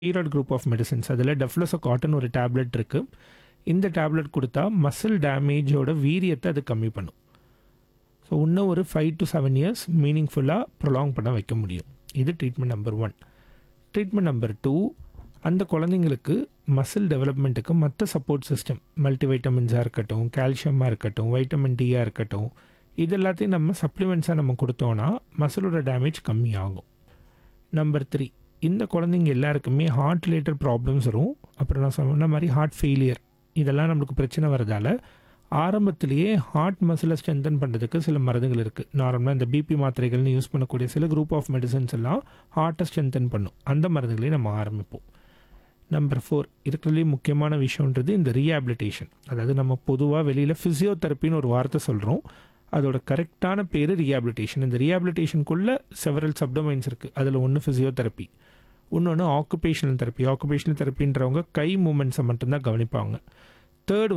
steroid group of medicines அதில் டெஃப்லோசோகாட்டன் ஒரு tablet இருக்குது இந்த டேப்லெட் கொடுத்தா மசில் டேமேஜோட வீரியத்தை அது கம்மி பண்ணும் ஸோ இன்னும் ஒரு ஃபைவ் டு செவன் இயர்ஸ் மீனிங்ஃபுல்லாக ப்ரொலாங் பண்ண வைக்க முடியும் இது treatment number one treatment number two அந்த குழந்தைங்களுக்கு மசில் டெவலப்மெண்ட்டுக்கு மற்ற சப்போர்ட் சிஸ்டம் மல்டிவைட்டமின்ஸாக இருக்கட்டும் கால்சியமாக இருக்கட்டும் வைட்டமின் டியாக இருக்கட்டும் இது எல்லாத்தையும் நம்ம சப்ளிமெண்ட்ஸாக நம்ம கொடுத்தோன்னா மசிலோட டேமேஜ் கம்மியாகும் நம்பர் த்ரீ இந்த குழந்தைங்க எல்லாருக்குமே ஹார்ட் ரிலேட்டட் ப்ராப்ளம்ஸ் வரும் அப்புறம் நான் சொன்ன மாதிரி ஹார்ட் ஃபெயிலியர் இதெல்லாம் நம்மளுக்கு பிரச்சனை வரதால ஆரம்பத்திலேயே ஹார்ட் மசிலை ஸ்ட்ரென்தன் பண்ணுறதுக்கு சில மருந்துகள் இருக்குது நார்மலாக இந்த பிபி மாத்திரைகள்னு யூஸ் பண்ணக்கூடிய சில குரூப் ஆஃப் மெடிசன்ஸ் எல்லாம் ஹார்ட்டை ஸ்ட்ரென்தன் பண்ணும் அந்த மருந்துகளையும் நம்ம ஆரம்பிப்போம் நம்பர் ஃபோர் இருக்கிறதுலேயே முக்கியமான விஷயன்றது இந்த ரீஹாபிலிட்டேஷன் அதாவது நம்ம பொதுவாக வெளியில் ஃபிசியோதெரப்பின்னு ஒரு வார்த்தை சொல்கிறோம் அதோட கரெக்டான பேர் ரீஹாபிலிட்டேஷன் இந்த ரீஹாபிலிட்டேஷனுக்குள்ளே செவரல் சப்டமைன்ஸ் இருக்குது அதில் ஒன்று ஃபிசியோதெரப்பி இன்னொன்று ஆக்குபேஷனல் தெரப்பி ஆக்குபேஷனல் தெரப்பின்றவங்க கை மூமெண்ட்ஸை மட்டும்தான் கவனிப்பாங்க தேர்ட்